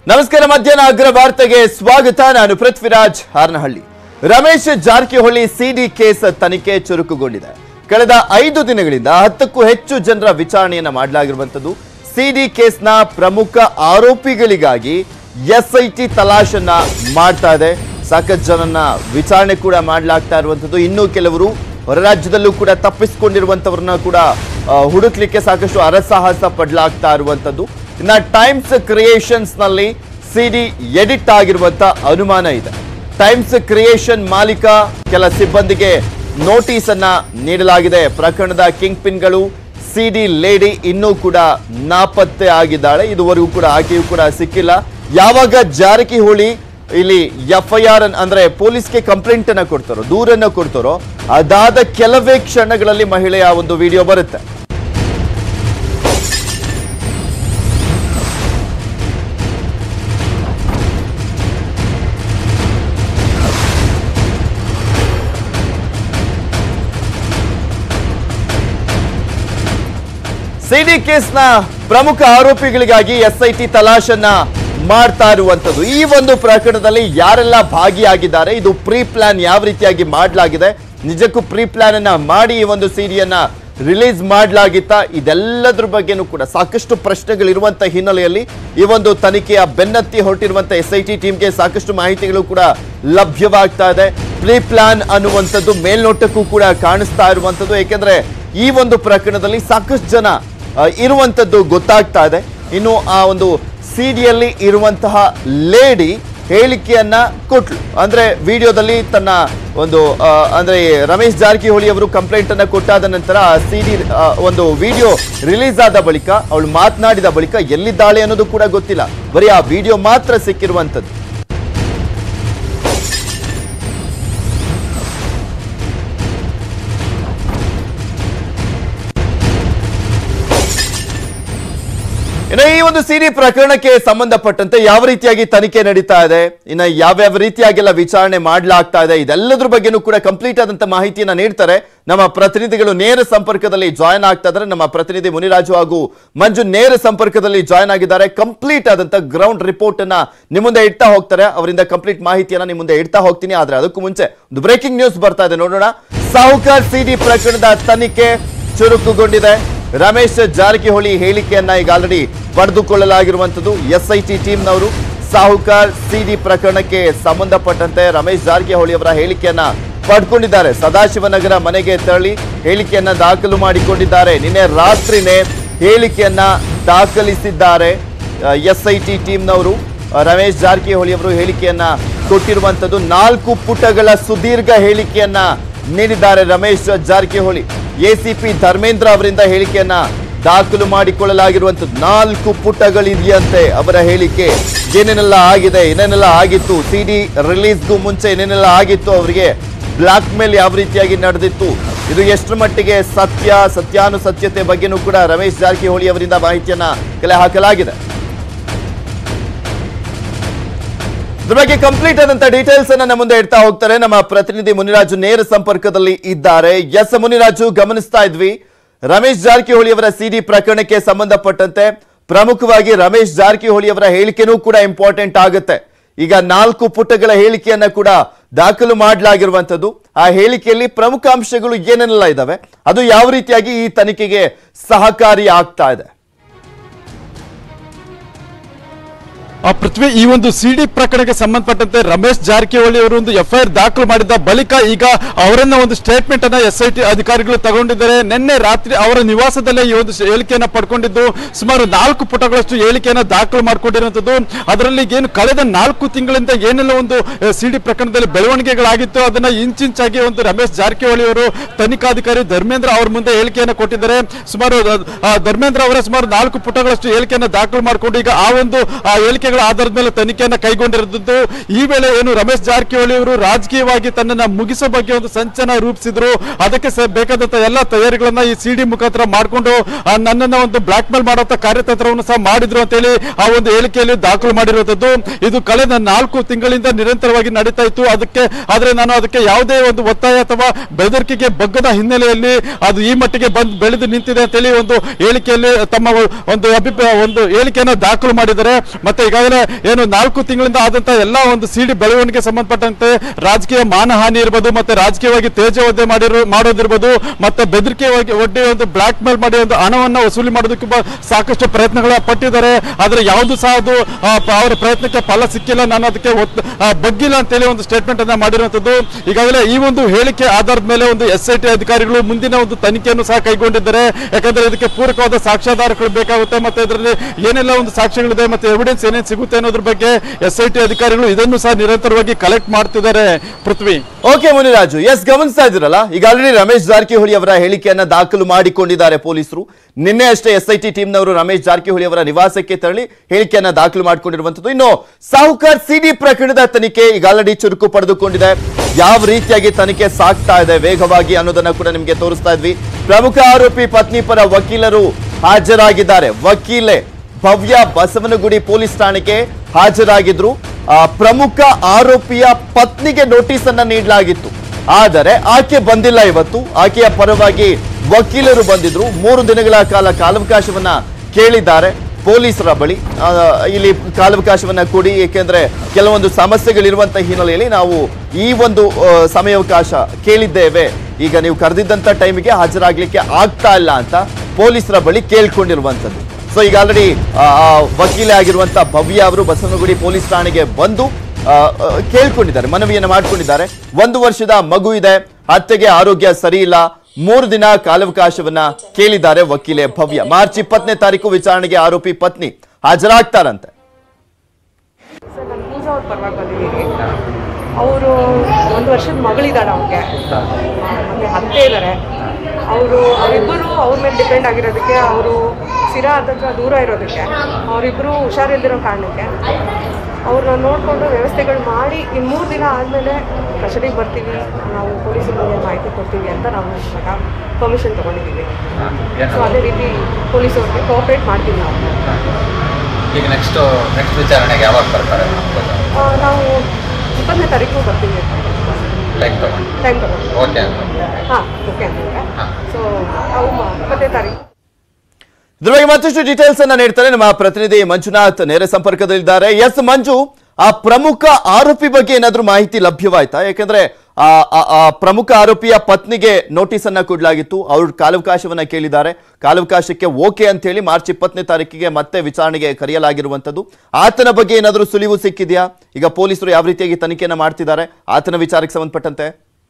ನಮಸ್ಕಾರ ಮಧ್ಯಾಹ್ನ ಅಗ್ರ ವಾರ್ತೆಗೆ ಸ್ವಾಗತ ನಾನು ಪೃಥ್ವಿರಾಜ್ ಹಾರನಹಳ್ಳಿ ರಮೇಶ್ ಜಾರಕಿಹೊಳಿ ಸಿಡಿ ಕೇಸ್ ತನಿಖೆ ಚುರುಕುಗೊಂಡಿದೆ ಕಳೆದ ಐದು ದಿನಗಳಿಂದ ಹತ್ತಕ್ಕೂ ಹೆಚ್ಚು ಜನರ ವಿಚಾರಣೆಯನ್ನ ಮಾಡಲಾಗಿರುವಂತದ್ದು ಸಿಡಿ ಕೇಸ್ನ ಪ್ರಮುಖ ಆರೋಪಿಗಳಿಗಾಗಿ ಎಸ್ಐಟಿ ತಲಾಶನ್ನ ಮಾಡ್ತಾ ಇದೆ ಸಾಕಷ್ಟು ಜನನ್ನ ವಿಚಾರಣೆ ಕೂಡ ಮಾಡಲಾಗ್ತಾ ಇರುವಂತದ್ದು ಇನ್ನೂ ಕೆಲವರು ಹೊರ ರಾಜ್ಯದಲ್ಲೂ ಕೂಡ ತಪ್ಪಿಸಿಕೊಂಡಿರುವಂತವ್ರನ್ನ ಕೂಡ ಆ, ಹುಡುಕ್ಲಿಕ್ಕೆ ಸಾಕಷ್ಟು ಅರಸಾಹಸ ಪಡ್ಲಾಗ್ತಾ ಇರುವಂತದ್ದು ಇನ್ನ ಟೈಮ್ಸ್ ಕ್ರಿಯೇಷನ್ಸ್ ನಲ್ಲಿ ಸಿಡಿ ಎಡಿಟ್ ಆಗಿರುವಂತ ಅನುಮಾನ ಇದೆ ಟೈಮ್ಸ್ ಕ್ರಿಯೇಷನ್ ಮಾಲೀಕ ಕೆಲ ಸಿಬ್ಬಂದಿಗೆ ನೋಟಿಸ್ ಅನ್ನ ನೀಡಲಾಗಿದೆ ಪ್ರಕರಣದ ಕಿಂಗ್ ಪಿನ್ಗಳು ಸಿಡಿ ಲೇಡಿ ಇನ್ನೂ ಕೂಡ ನಾಪತ್ತೆ ಆಗಿದ್ದಾಳೆ ಇದುವರೆಗೂ ಕೂಡ ಆಕೆಯೂ ಕೂಡ ಸಿಕ್ಕಿಲ್ಲ ಯಾವಾಗ ಜಾರಕಿಹೊಳಿ ಇಲ್ಲಿ ಎಫ್ ಐ ಆರ್ ಅಂದ್ರೆ ಪೊಲೀಸ್ಗೆ ಕಂಪ್ಲೇಂಟ್ ಅನ್ನ ಕೊಡ್ತಾರೋ ದೂರನ್ನ ಕೊಡ್ತಾರೋ ಅದಾದ ಕೆಲವೇ ಕ್ಷಣಗಳಲ್ಲಿ ಮಹಿಳೆಯ ಒಂದು ವಿಡಿಯೋ ಬರುತ್ತೆ ಸಿಡಿ ಕೇಸ್ನ ಪ್ರಮುಖ ಆರೋಪಿಗಳಿಗಾಗಿ ಎಸ್ಐಟಿ ತಲಾಶನ್ನ ಮಾಡ್ತಾ ಇರುವಂತದ್ದು ಈ ಒಂದು ಪ್ರಕರಣದಲ್ಲಿ ಯಾರೆಲ್ಲ ಭಾಗಿಯಾಗಿದ್ದಾರೆ ಇದು ಪ್ರೀ ಪ್ಲಾನ್ ಯಾವ ರೀತಿಯಾಗಿ ಮಾಡಲಾಗಿದೆ ನಿಜಕ್ಕೂ ಪ್ರೀ ಪ್ಲಾನ್ ಅನ್ನ ಮಾಡಿ ಈ ಒಂದು ಸಿಡಿಯನ್ನ ರಿಲೀಸ್ ಮಾಡಲಾಗಿತ್ತ ಇದೆಲ್ಲದ್ರ ಬಗ್ಗೆನೂ ಕೂಡ ಸಾಕಷ್ಟು ಪ್ರಶ್ನೆಗಳಿರುವಂತ ಹಿನ್ನೆಲೆಯಲ್ಲಿ ಈ ಒಂದು ತನಿಖೆಯ ಬೆನ್ನತ್ತಿ ಹೊರಟಿರುವಂತ ಎಸ್ ಐ ಟಿ ಟೀಮ್ಗೆ ಸಾಕಷ್ಟು ಮಾಹಿತಿಗಳು ಕೂಡ ಲಭ್ಯವಾಗ್ತಾ ಇದೆ ಪ್ರೀ ಪ್ಲಾನ್ ಅನ್ನುವಂಥದ್ದು ಮೇಲ್ನೋಟಕ್ಕೂ ಕೂಡ ಕಾಣಿಸ್ತಾ ಇರುವಂಥದ್ದು ಏಕೆಂದ್ರೆ ಈ ಒಂದು ಪ್ರಕರಣದಲ್ಲಿ ಸಾಕಷ್ಟು ಜನ ಆ, ಇರುವಂತದ್ದು ಗೊತ್ತಾಗ್ತಾ ಇದೆ ಇನ್ನು ಆ ಒಂದು ಸಿಡಿಯಲ್ಲಿ ಇರುವಂತಹ ಲೇಡಿ ಹೇಳಿಕೆಯನ್ನ ಕೊಟ್ಲು ಅಂದ್ರೆ ವಿಡಿಯೋದಲ್ಲಿ ತನ್ನ ಒಂದು ಆ, ಅಂದ್ರೆ ರಮೇಶ್ ಜಾರಕಿಹೊಳಿ ಅವರು ಕಂಪ್ಲೇಂಟ್ ಅನ್ನ ಕೊಟ್ಟಾದ ನಂತರ ಆ ಸಿಡಿ ಒಂದು ವಿಡಿಯೋ ರಿಲೀಸ್ ಆದ ಬಳಿಕ ಅವಳು ಮಾತನಾಡಿದ ಬಳಿಕ ಎಲ್ಲಿದ್ದಾಳೆ ಅನ್ನೋದು ಕೂಡ ಗೊತ್ತಿಲ್ಲ ಬರೀ ಆ ವಿಡಿಯೋ ಮಾತ್ರ ಸಿಕ್ಕಿರುವಂತದ್ದು ಇನ್ನು ಈ ಒಂದು ಸಿಡಿ ಪ್ರಕರಣಕ್ಕೆ ಸಂಬಂಧಪಟ್ಟಂತೆ ಯಾವ ರೀತಿಯಾಗಿ ತನಿಖೆ ನಡೀತಾ ಇದೆ ಇನ್ನು ಯಾವ್ಯಾವ ರೀತಿಯಾಗೆಲ್ಲ ವಿಚಾರಣೆ ಮಾಡಲಾಗ್ತಾ ಇದೆ ಇದೆಲ್ಲದ್ರ ಬಗ್ಗೆನೂ ಕೂಡ ಕಂಪ್ಲೀಟ್ ಆದಂತ ಮಾಹಿತಿಯನ್ನ ನೀಡ್ತಾರೆ ನಮ್ಮ ಪ್ರತಿನಿಧಿಗಳು ನೇರ ಸಂಪರ್ಕದಲ್ಲಿ ಜಾಯ್ನ್ ಆಗ್ತಾ ಇದ್ದಾರೆ ನಮ್ಮ ಪ್ರತಿನಿಧಿ ಮುನಿರಾಜು ಹಾಗೂ ಮಂಜು ನೇರ ಸಂಪರ್ಕದಲ್ಲಿ ಜಾಯ್ನ್ ಆಗಿದ್ದಾರೆ ಕಂಪ್ಲೀಟ್ ಆದಂತ ಗ್ರೌಂಡ್ ರಿಪೋರ್ಟ್ ಅನ್ನ ನಿಮ್ಮ ಮುಂದೆ ಇಡ್ತಾ ಹೋಗ್ತಾರೆ ಅವರಿಂದ ಕಂಪ್ಲೀಟ್ ಮಾಹಿತಿಯನ್ನ ನಿಮ್ಮ ಮುಂದೆ ಇಡ್ತಾ ಹೋಗ್ತೀನಿ ಆದ್ರೆ ಅದಕ್ಕೂ ಮುಂಚೆ ಒಂದು ಬ್ರೇಕಿಂಗ್ ನ್ಯೂಸ್ ಬರ್ತಾ ಇದೆ ನೋಡೋಣ ಸಾಹುಕಾರ್ ಸಿಡಿ ಪ್ರಕರಣದ ತನಿಖೆ ಚುರುಕುಗೊಂಡಿದೆ ರಮೇಶ್ ಜಾರಕಿಹೊಳಿ ಹೇಳಿಕೆಯನ್ನ ಈಗ ಆಲ್ರೆಡಿ ಪಡೆದುಕೊಳ್ಳಲಾಗಿರುವಂತದ್ದು ಎಸ್ಐಟಿ ಟೀಮ್ನವರು ಸಾಹುಕಾರ್ ಸಿಡಿ ಪ್ರಕರಣಕ್ಕೆ ಸಂಬಂಧಪಟ್ಟಂತೆ ರಮೇಶ್ ಜಾರಕಿಹೊಳಿ ಅವರ ಹೇಳಿಕೆಯನ್ನ ಪಡ್ಕೊಂಡಿದ್ದಾರೆ ಸದಾಶಿವನಗರ ಮನೆಗೆ ತೆರಳಿ ಹೇಳಿಕೆಯನ್ನ ದಾಖಲು ಮಾಡಿಕೊಂಡಿದ್ದಾರೆ ನಿನ್ನೆ ರಾತ್ರಿನೇ ಹೇಳಿಕೆಯನ್ನ ದಾಖಲಿಸಿದ್ದಾರೆ ಎಸ್ಐಟಿ ಟೀಮ್ನವರು ರಮೇಶ್ ಜಾರಕಿಹೊಳಿ ಅವರು ಹೇಳಿಕೆಯನ್ನ ಕೊಟ್ಟಿರುವಂತದ್ದು ನಾಲ್ಕು ಪುಟಗಳ ಸುದೀರ್ಘ ಹೇಳಿಕೆಯನ್ನ ನೀಡಿದ್ದಾರೆ ರಮೇಶ್ ಜಾರಕಿಹೊಳಿ ಎಸಿಪಿ ಧರ್ಮೇಂದ್ರ ಅವರಿಂದ ಹೇಳಿಕೆಯನ್ನ ದಾಖಲು ಮಾಡಿಕೊಳ್ಳಲಾಗಿರುವಂತದ್ದು ನಾಲ್ಕು ಪುಟಗಳಿದೆಯಂತೆ ಅವರ ಹೇಳಿಕೆ ಏನೇನೆಲ್ಲ ಆಗಿದೆ ಏನೇನೆಲ್ಲ ಆಗಿತ್ತು ಸಿಡಿ ರಿಲೀಸ್ಗೂ ಮುಂಚೆ ಏನೇನೆಲ್ಲ ಆಗಿತ್ತು ಅವರಿಗೆ ಬ್ಲಾಕ್ ಮೇಲ್ ಯಾವ ರೀತಿಯಾಗಿ ನಡೆದಿತ್ತು ಇದು ಎಷ್ಟರ ಮಟ್ಟಿಗೆ ಸತ್ಯ ಸತ್ಯಾನುಸತ್ಯತೆ ಬಗ್ಗೆನೂ ಕೂಡ ರಮೇಶ್ ಜಾರಕಿಹೊಳಿ ಅವರಿಂದ ಮಾಹಿತಿಯನ್ನ ಕಲೆ ಹಾಕಲಾಗಿದೆ ಇದ್ರ ಬಗ್ಗೆ ಕಂಪ್ಲೀಟ್ ಆದಂತ ಡೀಟೇಲ್ಸ್ ಅನ್ನ ನಮ್ಮ ಮುಂದೆ ಇಡ್ತಾ ಹೋಗ್ತಾರೆ ನಮ್ಮ ಪ್ರತಿನಿಧಿ ಮುನಿರಾಜು ನೇರ ಸಂಪರ್ಕದಲ್ಲಿ ಇದ್ದಾರೆ ಎಸ್ ಮುನಿರಾಜು ಗಮನಿಸ್ತಾ ಇದ್ವಿ ರಮೇಶ್ ಜಾರಕಿಹೊಳಿ ಅವರ ಸಿಡಿ ಪ್ರಕರಣಕ್ಕೆ ಸಂಬಂಧಪಟ್ಟಂತೆ ಪ್ರಮುಖವಾಗಿ ರಮೇಶ್ ಜಾರಕಿಹೊಳಿ ಅವರ ಹೇಳಿಕೆನೂ ಕೂಡ ಇಂಪಾರ್ಟೆಂಟ್ ಆಗುತ್ತೆ ಈಗ ನಾಲ್ಕು ಪುಟಗಳ ಹೇಳಿಕೆಯನ್ನ ಕೂಡ ದಾಖಲು ಮಾಡಲಾಗಿರುವಂತದ್ದು ಆ ಹೇಳಿಕೆಯಲ್ಲಿ ಪ್ರಮುಖ ಅಂಶಗಳು ಏನೇನೆಲ್ಲ ಇದಾವೆ ಅದು ಯಾವ ರೀತಿಯಾಗಿ ಈ ತನಿಖೆಗೆ ಸಹಕಾರಿ ಆಗ್ತಾ ಇದೆ ಆ ಪೃಥ್ವಿ ಈ ಒಂದು ಸಿಡಿ ಪ್ರಕರಣಕ್ಕೆ ಸಂಬಂಧಪಟ್ಟಂತೆ ರಮೇಶ್ ಜಾರಕಿಹೊಳಿ ಅವರು ಒಂದು ಎಫ್ಐಆರ್ ದಾಖಲು ಮಾಡಿದ ಬಳಿಕ ಈಗ ಅವರನ್ನ ಒಂದು ಸ್ಟೇಟ್ಮೆಂಟ್ ಅನ್ನ ಎಸ್ ಐ ಟಿ ಅಧಿಕಾರಿಗಳು ತಗೊಂಡಿದ್ದಾರೆ ನಿನ್ನೆ ರಾತ್ರಿ ಅವರ ನಿವಾಸದಲ್ಲೇ ಈ ಒಂದು ಹೇಳಿಕೆಯನ್ನ ಪಡ್ಕೊಂಡಿದ್ದು ಸುಮಾರು ನಾಲ್ಕು ಪುಟಗಳಷ್ಟು ಹೇಳಿಕೆಯನ್ನ ದಾಖಲು ಮಾಡ್ಕೊಂಡಿರುವಂತದ್ದು ಅದರಲ್ಲಿ ಏನು ಕಳೆದ ನಾಲ್ಕು ತಿಂಗಳಿಂದ ಏನೆಲ್ಲ ಒಂದು ಸಿಡಿ ಪ್ರಕರಣದಲ್ಲಿ ಬೆಳವಣಿಗೆಗಳಾಗಿತ್ತು ಅದನ್ನ ಇಂಚಿಂಚಾಗಿ ಒಂದು ರಮೇಶ್ ಜಾರಕಿಹೊಳಿ ಅವರು ತನಿಖಾಧಿಕಾರಿ ಧರ್ಮೇಂದ್ರ ಅವ್ರ ಮುಂದೆ ಹೇಳಿಕೆಯನ್ನ ಕೊಟ್ಟಿದ್ದಾರೆ ಸುಮಾರು ಆ, ಧರ್ಮೇಂದ್ರ ಅವರ ಸುಮಾರು ನಾಲ್ಕು ಪುಟಗಳಷ್ಟು ಹೇಳಿಕೆಯನ್ನ ದಾಖಲು ಮಾಡಿಕೊಂಡು ಈಗ ಆ ಒಂದು ಆ ಹೇಳಿಕೆಗಳ ಆಧಾರದ ಮೇಲೆ ತನಿಖೆಯನ್ನ ಕೈಗೊಂಡಿರುವುದು ಈ ವೇಳೆ ಏನು ರಮೇಶ್ ಜಾರಕಿಹೊಳಿ ಅವರು ರಾಜಕೀಯವಾಗಿ ತನ್ನನ್ನ ಮುಗಿಸೋ ಬಗ್ಗೆ ಒಂದು ಸಂಚನ ರೂಪಿಸಿದ್ರು ಅದಕ್ಕೆ ಸ- ಬೇಕಾದಂತ ಎಲ್ಲ ತಯಾರಿಗಳನ್ನ ಈ ಸಿಡಿ ಮುಖಾಂತರ ಮಾಡಿಕೊಂಡು ನನ್ನನ್ನ ಒಂದು ಬ್ಲಾಕ್ ಮೇಲ್ ಮಾಡುವಂತ ಕಾರ್ಯತಂತ್ರವನ್ನು ಸಹ ಮಾಡಿದ್ರು ಅಂತ ಹೇಳಿ ಆ ಒಂದು ಹೇಳಿಕೆಯಲ್ಲಿ ದಾಖಲು ಮಾಡಿರುವಂತದ್ದು ಇದು ಕಳೆದ ನಾಲ್ಕು ತಿಂಗಳಿಂದ ನಿರಂತರವಾಗಿ ನಡೀತಾ ಇತ್ತು ಅದಕ್ಕೆ ಆದ್ರೆ ನಾನು ಅದಕ್ಕೆ ಯಾವುದೇ ಒಂದು ಒತ್ತಾಯ ಅಥವಾ ಬೆದರಿಕೆಗೆ ಬಗ್ಗದ ಹಿನ್ನೆಲೆಯಲ್ಲಿ ಅದು ಈ ಮಟ್ಟಿಗೆ ಬಂದು ಬೆಳೆದು ನಿಂತಿದೆ ಅಂತ ಹೇಳಿ ಒಂದು ಹೇಳಿಕೆಯಲ್ಲಿ ತಮ್ಮ ಒಂದು ಅಭಿಪ್ರಾಯ ಒಂದು ಹೇಳಿಕೆಯನ್ನ ದಾಖಲು ಮಾಡಿದ್ದಾರೆ ಮತ್ತೆ ಈಗಾಗಲೇ ಈಗಾಗಲೇ ಏನು ನಾಲ್ಕು ತಿಂಗಳಿಂದ ಆದಂತ ಎಲ್ಲ ಒಂದು ಸಿಡಿ ಬೆಳವಣಿಗೆ ಸಂಬಂಧಪಟ್ಟಂತೆ ರಾಜಕೀಯ ಮಾನಹಾನಿ ಇರ್ಬೋದು ಮತ್ತೆ ರಾಜಕೀಯವಾಗಿ ತೇಜವಧೆ ಮಾಡಿರೋ ಮಾಡೋದಿರ್ಬೋದು ಮತ್ತೆ ಬೆದರಿಕೆ ಒಡ್ಡಿ ಒಂದು ಬ್ಲಾಕ್ ಮೇಲ್ ಮಾಡಿ ಒಂದು ಹಣವನ್ನ ವಸೂಲಿ ಮಾಡೋದಕ್ಕೆ ಬ- ಸಾಕಷ್ಟು ಪ್ರಯತ್ನಗಳ ಪಟ್ಟಿದ್ದಾರೆ ಆದ್ರೆ ಯಾವುದು ಸಹ ಅದು ಆ, ಪ- ಅವರ ಪ್ರಯತ್ನಕ್ಕೆ ಫಲ ಸಿಕ್ಕಿಲ್ಲ ನಾನು ಅದಕ್ಕೆ ಒತ್- ಆ, ಬಗ್ಗಿಲ್ಲ ಅಂತೇಳಿ ಒಂದು ಸ್ಟೇಟ್ಮೆಂಟ್ ಅನ್ನ ಮಾಡಿರುವಂತದ್ದು ಈಗಾಗಲೇ ಈ ಒಂದು ಹೇಳಿಕೆ ಆಧಾರದ ಮೇಲೆ ಒಂದು ಎಸ್ ಐ ಟಿ ಅಧಿಕಾರಿಗಳು ಮುಂದಿನ ಒಂದು ತನಿಖೆಯನ್ನು ಸಹ ಕೈಗೊಂಡಿದ್ದಾರೆ ಯಾಕಂದ್ರೆ ಇದಕ್ಕೆ ಪೂರಕವಾದ ಸಾಕ್ಷ್ಯಾಧಾರಗಳು ಬೇಕಾಗುತ್ತೆ ಮತ್ತೆ ಇದರಲ್ಲಿ ಏನೆಲ್ಲ ಒಂದು ಸಾಕ್ಷ್ಯಗಳಿದೆ ಮತ್ತೆ ಎವಿಡೆನ್ಸ್ ಏನೇನು ಸಿಗುತ್ತೆ ಅನ್ನೋದ್ರ ಬಗ್ಗೆ ಎಸ್ ಐ ಟಿ ಅಧಿಕಾರಿಗಳು ಇದನ್ನು ಸಹ ನಿರಂತರವಾಗಿ ಕಲೆಕ್ಟ್ ಮಾಡ್ತಿದ್ದಾರೆ ಪೃಥ್ವಿ ಓಕೆ ಮುನಿರಾಜು ಎಸ್ ಗಮನಿಸ್ತಾ ಇದ್ದೀರಲ್ಲ ಈಗ ಆಲ್ರೆಡಿ ರಮೇಶ್ ಜಾರಕಿಹೊಳಿ ಅವರ ಹೇಳಿಕೆಯನ್ನ ದಾಖಲು ಮಾಡಿಕೊಂಡಿದ್ದಾರೆ ಪೊಲೀಸರು ನಿನ್ನೆ ಅಷ್ಟೇ ಎಸ್ ಐ ಟಿ ಟೀಮ್ನವರು ರಮೇಶ್ ಜಾರಕಿಹೊಳಿ ಅವರ ನಿವಾಸಕ್ಕೆ ತೆರಳಿ ಹೇಳಿಕೆಯನ್ನ ದಾಖಲು ಮಾಡಿಕೊಂಡಿರುವಂತದ್ದು ಇನ್ನು ಸಾಹುಕಾರ್ ಸಿಡಿ ಪ್ರಕರಣದ ತನಿಖೆ ಈಗ ಆಲ್ರೆಡಿ ಚುರುಕು ಪಡೆದುಕೊಂಡಿದೆ ಯಾವ ರೀತಿಯಾಗಿ ತನಿಖೆ ಸಾಗ್ತಾ ಇದೆ ವೇಗವಾಗಿ ಅನ್ನೋದನ್ನ ಕೂಡ ನಿಮಗೆ ತೋರಿಸ್ತಾ ಇದ್ವಿ ಪ್ರಮುಖ ಆರೋಪಿ ಪತ್ನಿ ಪರ ವಕೀಲರು ಹಾಜರಾಗಿದ್ದಾರೆ ವಕೀಲೆ ಭವ್ಯ ಬಸವನಗುಡಿ ಪೊಲೀಸ್ ಠಾಣೆಗೆ ಹಾಜರಾಗಿದ್ರು ಆ, ಪ್ರಮುಖ ಆರೋಪಿಯ ಪತ್ನಿಗೆ ನೋಟಿಸ್ ಅನ್ನ ನೀಡಲಾಗಿತ್ತು ಆದರೆ ಆಕೆ ಬಂದಿಲ್ಲ ಇವತ್ತು ಆಕೆಯ ಪರವಾಗಿ ವಕೀಲರು ಬಂದಿದ್ರು ಮೂರು ದಿನಗಳ ಕಾಲ ಕಾಲಾವಕಾಶವನ್ನ ಕೇಳಿದ್ದಾರೆ ಪೊಲೀಸರ ಬಳಿ ಆ, ಇಲ್ಲಿ ಕಾಲಾವಕಾಶವನ್ನ ಕೊಡಿ ಏಕೆಂದ್ರೆ ಕೆಲವೊಂದು ಸಮಸ್ಯೆಗಳಿರುವಂತ ಹಿನ್ನೆಲೆಯಲ್ಲಿ ನಾವು ಈ ಒಂದು ಆ, ಸಮಯಾವಕಾಶ ಕೇಳಿದ್ದೇವೆ ಈಗ ನೀವು ಕರೆದಿದ್ದಂತ ಟೈಮಿಗೆ ಹಾಜರಾಗ್ಲಿಕ್ಕೆ ಆಗ್ತಾ ಇಲ್ಲ ಅಂತ ಪೊಲೀಸರ ಬಳಿ ಕೇಳ್ಕೊಂಡಿರುವಂತದ್ದು ಸೊ ಈಗ ಆಲ್ರೆಡಿ ವಕೀಲೆ ಆಗಿರುವಂತ ಭವ್ಯ ಅವರು ಬಸವನಗುಡಿ ಪೊಲೀಸ್ ಠಾಣೆಗೆ ಬಂದು ಆ, ಆ, ಕೇಳ್ಕೊಂಡಿದ್ದಾರೆ ಮನವಿಯನ್ನು ಮಾಡ್ಕೊಂಡಿದ್ದಾರೆ ಒಂದು ವರ್ಷದ ಮಗು ಇದೆ ಅತ್ತೆಗೆ ಆರೋಗ್ಯ ಸರಿ ಇಲ್ಲ ಮೂರು ದಿನ ಕಾಲಾವಕಾಶವನ್ನ ಕೇಳಿದ್ದಾರೆ ವಕೀಲೆ ಭವ್ಯ ಮಾರ್ಚ್ ಇಪ್ಪತ್ತನೇ ತಾರೀಕು ವಿಚಾರಣೆಗೆ ಆರೋಪಿ ಪತ್ನಿ ಹಾಜರಾಗ್ತಾರಂತೆ ಸರ್ ನಾನು ಪೂಜಾ ಅವ್ರ ಪರವಾಗಿ ಬಂದಿದ್ದೀನಿ ಅವರು ಒಂದು ವರ್ಷದ ಮಗಳಿದ್ದಾಳೆ ಅವ್ರಿಗೆ ಮತ್ತು ಅತ್ತೆ ಇದ್ದಾರೆ ಅವರು ಅವರಿಬ್ಬರು ಅವ್ರ ಮೇಲೆ ಡಿಪೆಂಡ್ ಆಗಿರೋದಕ್ಕೆ ಅವರು ಸಿರಾ ಹತ್ರ ದೂರ ಇರೋದಕ್ಕೆ ಅವರಿಬ್ಬರು ಹುಷಾರಿಲ್ದಿರೋ ಕಾರಣಕ್ಕೆ ಅವ್ರನ್ನ ನೋಡಿಕೊಂಡು ವ್ಯವಸ್ಥೆಗಳು ಮಾಡಿ ಇನ್ನು ಮೂರು ದಿನ ಆದಮೇಲೆ ಕಸ್ಟಡಿಗೆ ಬರ್ತೀವಿ ನಾವು ಪೊಲೀಸರಿಗೆ ಮಾಹಿತಿ ಕೊಡ್ತೀವಿ ಅಂತ ನಾವು ಇವಾಗ ಪರ್ಮಿಷನ್ ತೊಗೊಂಡಿದ್ದೀವಿ ಸೊ ಅದೇ ರೀತಿ ಪೊಲೀಸವ್ರಿಗೆ ಕೋಆಪ್ರೇಟ್ ಮಾಡ್ತೀವಿ ನಾವು ಈಗ ನೆಕ್ಸ್ಟ್ ನೆಕ್ಸ್ಟ್ ವಿಚಾರಣೆಗೆ ಯಾವಾಗ ಬರ್ತಾರೆ ಆ, ನಾವು ಇಪ್ಪತ್ತನೇ ತಾರೀಕು ಬರ್ತೀವಿ ಟೈಮ್ ತಗೊಂಡು ಟೈಮ್ ತಗೊಂಡು ಓಕೆ ಅಂತ ಹಾಂ ಓಕೆ ಅಂತಂದ್ರೆ ಹಾ. ಸೊ ನಾವು ಮ- ಇಪ್ಪತ್ತನೇ ತಾರೀಕು ಇದ್ರ ಬಗ್ಗೆ ಮತ್ತಷ್ಟು ಡೀಟೇಲ್ಸ್ ಅನ್ನ ನೀಡ್ತಾರೆ ನಮ್ಮ ಪ್ರತಿನಿಧಿ ಮಂಜುನಾಥ್ ನೇರ ಸಂಪರ್ಕದಲ್ಲಿದ್ದಾರೆ ಎಸ್ ಮಂಜು ಆ ಪ್ರಮುಖ ಆರೋಪಿ ಬಗ್ಗೆ ಏನಾದ್ರೂ ಮಾಹಿತಿ ಲಭ್ಯವಾಯ್ತಾ ಯಾಕಂದ್ರೆ ಆ ಆ- ಆ ಪ್ರಮುಖ ಆರೋಪಿಯ ಪತ್ನಿಗೆ ನೋಟಿಸ್ ಅನ್ನ ಕೊಡಲಾಗಿತ್ತು ಅವ್ರ ಕಾಲಾವಕಾಶವನ್ನ ಕೇಳಿದ್ದಾರೆ ಕಾಲಾವಕಾಶಕ್ಕೆ ಓಕೆ ಅಂತ ಹೇಳಿ ಮಾರ್ಚ್ ಇಪ್ಪತ್ತನೇ ತಾರೀಕಿಗೆ ಮತ್ತೆ ವಿಚಾರಣೆಗೆ ಕರೆಯಲಾಗಿರುವಂತದ್ದು ಆತನ ಬಗ್ಗೆ ಏನಾದ್ರೂ ಸುಳಿವು ಸಿಕ್ಕಿದೆಯಾ ಈಗ ಪೊಲೀಸರು ಯಾವ ರೀತಿಯಾಗಿ ತನಿಖೆಯನ್ನ ಮಾಡ್ತಿದ್ದಾರೆ ಆತನ ವಿಚಾರಕ್ಕೆ ಸಂಬಂಧಪಟ್ಟಂತೆ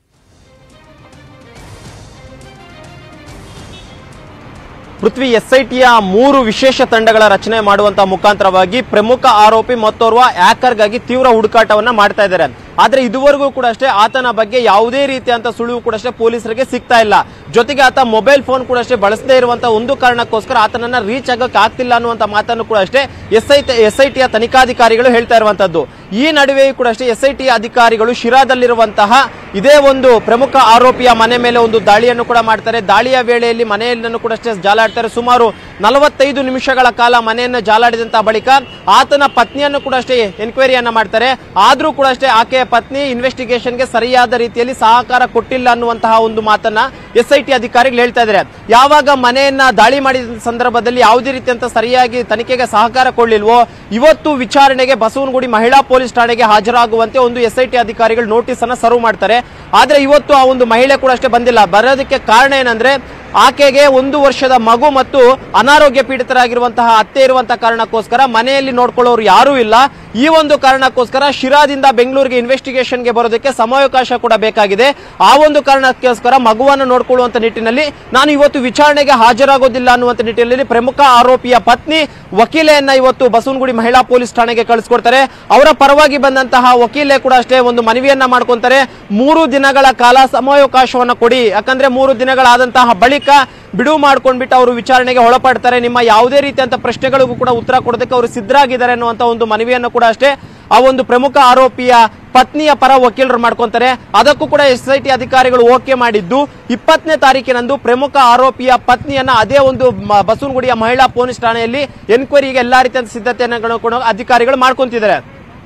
ಪೃಥ್ವಿ ಎಸ್ಐಟಿಯ ಮೂರು ವಿಶೇಷ ತಂಡಗಳ ರಚನೆ ಮಾಡುವಂತ ಮುಖಾಂತರವಾಗಿ ಪ್ರಮುಖ ಆರೋಪಿ ಮತ್ತೋರ್ವ ಹ್ಯಾಕರ್ಗಾಗಿ ತೀವ್ರ ಹುಡುಕಾಟವನ್ನ ಮಾಡ್ತಾ ಇದ್ದಾರೆ ಆದ್ರೆ ಇದುವರೆಗೂ ಕೂಡ ಅಷ್ಟೇ ಆತನ ಬಗ್ಗೆ ಯಾವುದೇ ರೀತಿಯಂತ ಸುಳಿವು ಕೂಡ ಅಷ್ಟೇ ಪೊಲೀಸರಿಗೆ ಸಿಗ್ತಾ ಇಲ್ಲ ಜೊತೆಗೆ ಆತ ಮೊಬೈಲ್ ಫೋನ್ ಕೂಡ ಅಷ್ಟೇ ಬಳಸದೇ ಇರುವಂತ ಒಂದು ಕಾರಣಕ್ಕೋಸ್ಕರ ಆತನನ್ನ ರೀಚ್ ಆಗಕ್ಕೆ ಆಗ್ತಿಲ್ಲ ಅನ್ನುವಂತ ಮಾತನ್ನು ಕೂಡ ಅಷ್ಟೇ ಎಸ್ಐ ಎಸ್ಐಟಿಯ ತನಿಖಾಧಿಕಾರಿಗಳು ಹೇಳ್ತಾ ಇರುವಂತದ್ದು ಈ ನಡುವೆಯೂ ಕೂಡ ಅಷ್ಟೇ ಎಸ್ಐಟಿ ಅಧಿಕಾರಿಗಳು ಶಿರಾದಲ್ಲಿರುವಂತಹ ಇದೇ ಒಂದು ಪ್ರಮುಖ ಆರೋಪಿಯ ಮನೆ ಮೇಲೆ ಒಂದು ದಾಳಿಯನ್ನು ಕೂಡ ಮಾಡ್ತಾರೆ ದಾಳಿಯ ವೇಳೆಯಲ್ಲಿ ಮನೆಯನ್ನು ಕೂಡ ಅಷ್ಟೇ ಜಾಲಾಡ್ತಾರೆ ಸುಮಾರು ನಲವತ್ತೈದು ನಿಮಿಷಗಳ ಕಾಲ ಮನೆಯನ್ನು ಜಾಲಾಡಿದಂತಹ ಬಳಿಕ ಆತನ ಪತ್ನಿಯನ್ನು ಕೂಡ ಅಷ್ಟೇ ಎನ್ಕ್ವೈರಿಯನ್ನ ಮಾಡ್ತಾರೆ ಆದ್ರೂ ಕೂಡ ಅಷ್ಟೇ ಆಕೆಯ ಪತ್ನಿ ಇನ್ವೆಸ್ಟಿಗೇಷನ್ಗೆ ಸರಿಯಾದ ರೀತಿಯಲ್ಲಿ ಸಹಕಾರ ಕೊಟ್ಟಿಲ್ಲ ಅನ್ನುವಂತಹ ಒಂದು ಮಾತನ್ನ ಎಸ್ ಐ ಟಿ ಅಧಿಕಾರಿಗಳು ಹೇಳ್ತಾ ಇದ್ದಾರೆ ಯಾವಾಗ ಮನೆಯನ್ನ ದಾಳಿ ಮಾಡಿದ ಸಂದರ್ಭದಲ್ಲಿ ಯಾವುದೇ ರೀತಿಯಂತ ಸರಿಯಾಗಿ ತನಿಖೆಗೆ ಸಹಕಾರ ಕೊಡ್ಲಿಲ್ವೋ ಇವತ್ತು ವಿಚಾರಣೆಗೆ ಬಸವನಗುಡಿ ಮಹಿಳಾ ಪೊಲೀಸ್ ಠಾಣೆಗೆ ಹಾಜರಾಗುವಂತೆ ಒಂದು ಎಸ್ ಐ ಟಿ ಅಧಿಕಾರಿಗಳು ನೋಟಿಸ್ ಅನ್ನ ಸರ್ವ್ ಮಾಡ್ತಾರೆ ಆದ್ರೆ ಇವತ್ತು ಆ ಒಂದು ಮಹಿಳೆ ಕೂಡ ಅಷ್ಟೇ ಬಂದಿಲ್ಲ ಬರೋದಕ್ಕೆ ಕಾರಣ ಏನಂದ್ರೆ ಆಕೆಗೆ ಒಂದು ವರ್ಷದ ಮಗು ಮತ್ತು ಅನಾರೋಗ್ಯ ಪೀಡಿತರಾಗಿರುವಂತಹ ಅತ್ತೆ ಇರುವಂತಹ ಕಾರಣಕ್ಕೋಸ್ಕರ ಮನೆಯಲ್ಲಿ ನೋಡ್ಕೊಳ್ಳೋರು ಯಾರೂ ಇಲ್ಲ ಈ ಒಂದು ಕಾರಣಕ್ಕೋಸ್ಕರ ಶಿರಾದಿಂದ ಬೆಂಗಳೂರಿಗೆ ಇನ್ವೆಸ್ಟಿಗೇಷನ್ಗೆ ಬರೋದಕ್ಕೆ ಸಮಯಾವಕಾಶ ಕೂಡ ಬೇಕಾಗಿದೆ ಆ ಒಂದು ಕಾರಣಕ್ಕೋಸ್ಕರ ಮಗುವನ್ನು ನೋಡ್ಕೊಳ್ಳುವಂತ ನಿಟ್ಟಿನಲ್ಲಿ ನಾನು ಇವತ್ತು ವಿಚಾರಣೆಗೆ ಹಾಜರಾಗೋದಿಲ್ಲ ಅನ್ನುವಂತ ನಿಟ್ಟಿನಲ್ಲಿ ಪ್ರಮುಖ ಆರೋಪಿಯ ಪತ್ನಿ ವಕೀಲೆಯನ್ನ ಇವತ್ತು ಬಸವನಗುಡಿ ಮಹಿಳಾ ಪೊಲೀಸ್ ಠಾಣೆಗೆ ಕಳಿಸ್ಕೊಡ್ತಾರೆ ಅವರ ಪರವಾಗಿ ಬಂದಂತಹ ವಕೀಲೆ ಕೂಡ ಅಷ್ಟೇ ಒಂದು ಮನವಿಯನ್ನ ಮಾಡ್ಕೊಂತಾರೆ ಮೂರು ದಿನಗಳ ಕಾಲ ಸಮಯಾವಕಾಶವನ್ನ ಕೊಡಿ ಯಾಕಂದ್ರೆ ಮೂರು ದಿನಗಳಾದಂತಹ ಬಳಿಕ ಬಿಡುವು ಮಾಡ್ಕೊಂಡ್ಬಿಟ್ಟು ಅವರು ವಿಚಾರಣೆಗೆ ಒಳಪಡ್ತಾರೆ ನಿಮ್ಮ ಯಾವುದೇ ರೀತಿಯಂತ ಪ್ರಶ್ನೆಗಳಿಗೂ ಕೂಡ ಉತ್ತರ ಕೊಡೋದಕ್ಕೆ ಅವರು ಸಿದ್ಧರಾಗಿದ್ದಾರೆ ಅನ್ನುವಂತ ಒಂದು ಮನವಿಯನ್ನು ಕೂಡ ಅಷ್ಟೇ ಆ ಒಂದು ಪ್ರಮುಖ ಆರೋಪಿಯ ಪತ್ನಿಯ ಪರ ವಕೀಲರು ಮಾಡ್ಕೊಂತಾರೆ ಅದಕ್ಕೂ ಕೂಡ ಎಸ್ ಐ ಟಿ ಅಧಿಕಾರಿಗಳು ಓಕೆ ಮಾಡಿದ್ದು ಇಪ್ಪತ್ತನೇ ತಾರೀಕಿನಂದು ಪ್ರಮುಖ ಆರೋಪಿಯ ಪತ್ನಿಯನ್ನ ಅದೇ ಒಂದು ಮ- ಬಸವನಗುಡಿಯ ಮಹಿಳಾ ಪೊಲೀಸ್ ಠಾಣೆಯಲ್ಲಿ ಎನ್ಕ್ವೈರಿಗೆ ಎಲ್ಲಾ ರೀತಿಯ ಸಿದ್ಧತೆಯನ್ನು ಕೂಡ ಅಧಿಕಾರಿಗಳು ಮಾಡ್ಕೊಂತಿದ್ದಾರೆ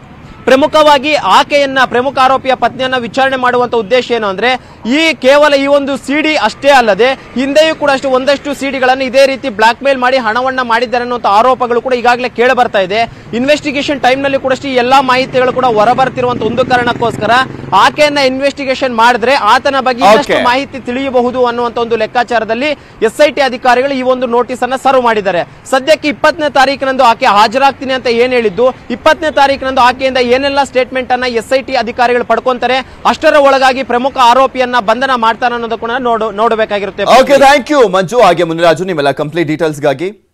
ಪ್ರಮುಖವಾಗಿ ಆಕೆಯನ್ನ ಪ್ರಮುಖ ಆರೋಪಿಯ ಪತ್ನಿಯನ್ನ ವಿಚಾರಣೆ ಮಾಡುವಂತ ಉದ್ದೇಶ ಏನು ಅಂದ್ರೆ ಈ ಕೇವಲ ಈ ಒಂದು ಸಿಡಿ ಅಷ್ಟೇ ಅಲ್ಲದೆ ಹಿಂದೆಯೂ ಕೂಡ ಅಷ್ಟು ಒಂದಷ್ಟು ಸಿಡಿಗಳನ್ನು ಇದೇ ರೀತಿ ಬ್ಲಾಕ್ ಮೇಲ್ ಮಾಡಿ ಹಣವನ್ನ ಮಾಡಿದ್ದಾರೆ ಅನ್ನುವಂತ ಆರೋಪಗಳು ಕೂಡ ಈಗಾಗಲೇ ಕೇಳಿ ಬರ್ತಾ ಇದೆ ಇನ್ವೆಸ್ಟಿಗೇಷನ್ ಟೈಮ್ ನಲ್ಲಿ ಕೂಡ ಅಷ್ಟು ಈ ಎಲ್ಲಾ ಮಾಹಿತಿಗಳು ಕೂಡ ಹೊರಬರ್ತಿರುವಂತ ಒಂದು ಕಾರಣಕ್ಕೋಸ್ಕರ ಆಕೆಯನ್ನ ಇನ್ವೆಸ್ಟಿಗೇಷನ್ ಮಾಡಿದ್ರೆ ಆತನ ಬಗ್ಗೆ ಇನ್ನಷ್ಟು Okay. ಮಾಹಿತಿ ತಿಳಿಯಬಹುದು ಅನ್ನುವಂತ ಒಂದು ಲೆಕ್ಕಾಚಾರದಲ್ಲಿ ಎಸ್ ಐ ಟಿ ಅಧಿಕಾರಿಗಳು ಈ ಒಂದು ನೋಟಿಸ್ ಅನ್ನ ಸರ್ವ್ ಮಾಡಿದ್ದಾರೆ ಸದ್ಯಕ್ಕೆ ಇಪ್ಪತ್ತನೇ ತಾರೀಕಿನಂದು ಆಕೆ ಹಾಜರಾಗ್ತೀನಿ ಅಂತ ಏನ್ ಹೇಳಿದ್ದು ಇಪ್ಪತ್ತನೇ ತಾರೀಕಿನಂದು ಆಕೆಯಿಂದ ಏನೆಲ್ಲ ಸ್ಟೇಟ್ಮೆಂಟ್ ಅನ್ನ ಎಸ್ ಐ ಟಿ ಅಧಿಕಾರಿಗಳು ಪಡ್ಕೊಂತಾರೆ ಅಷ್ಟರ ಒಳಗಾಗಿ ಪ್ರಮುಖ ಆರೋಪಿಯನ್ನ ಬಂಧನ ಮಾಡ್ತಾರೆ ಅನ್ನೋದು ಕೂಡ ನೋಡು ನೋಡಬೇಕಾಗಿರುತ್ತೆ ಓಕೆ ಥ್ಯಾಂಕ್ ಯು ಮಂಜು ಹಾಗೆ ಮುನಿರಾಜು ನಿಮ್ಮೆಲ್ಲ ಕಂಪ್ಲೀಟ್ ಡೀಟೇಲ್ಸ್ಗಾಗಿ